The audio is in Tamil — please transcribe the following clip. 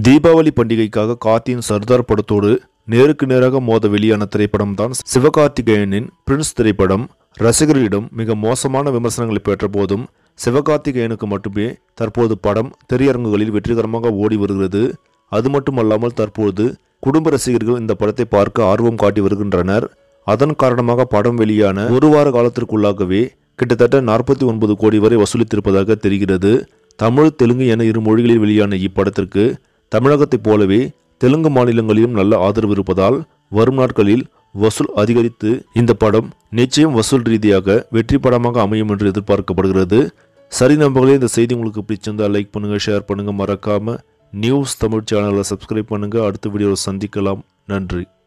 தீபாவளி பண்டிகைக்காக கார்த்தியின் சர்தார் படத்தோடு நேருக்கு நேராக மோத வெளியான திரைப்படம் தான் சிவகார்த்திகேயனின் பிரின்ஸ் திரைப்படம் ரசிகர்களிடம் மிக மோசமான விமர்சனங்களை பெற்ற போதும் சிவகார்த்திகேயனுக்கு மட்டுமே தற்போது படம் திரையரங்குகளில் வெற்றிகரமாக ஓடி வருகிறது அது மட்டுமல்லாமல் தற்போது குடும்ப ரசிகர்கள் இந்த படத்தை பார்க்க ஆர்வம் காட்டி வருகின்றனர் அதன் காரணமாக படம் வெளியான ஒரு வார காலத்திற்குள்ளாகவே கிட்டத்தட்ட நாற்பத்தி ஒன்பது கோடி வரை வசூலித்திருப்பதாக தெரிகிறது தமிழ் தெலுங்கு என இரு மொழிகளில் வெளியான இப்படத்திற்கு தமிழகத்தைப் போலவே தெலுங்கு மாநிலங்களிலும் நல்ல ஆதரவு இருப்பதால் வரும் நாட்களில் வசூல் அதிகரித்து இந்த படம் நிச்சயம் வசூல் ரீதியாக வெற்றி படமாக அமையும் என்று எதிர்பார்க்கப்படுகிறது சரி நண்பர்களே இந்த செய்தி உங்களுக்கு பிடிச்சிருந்தா லைக் பண்ணுங்க ஷேர் பண்ணுங்க மறக்காம நியூஸ் தமிழ் சேனலை சப்ஸ்கிரைப் பண்ணுங்க அடுத்த வீடியோவில் சந்திக்கலாம் நன்றி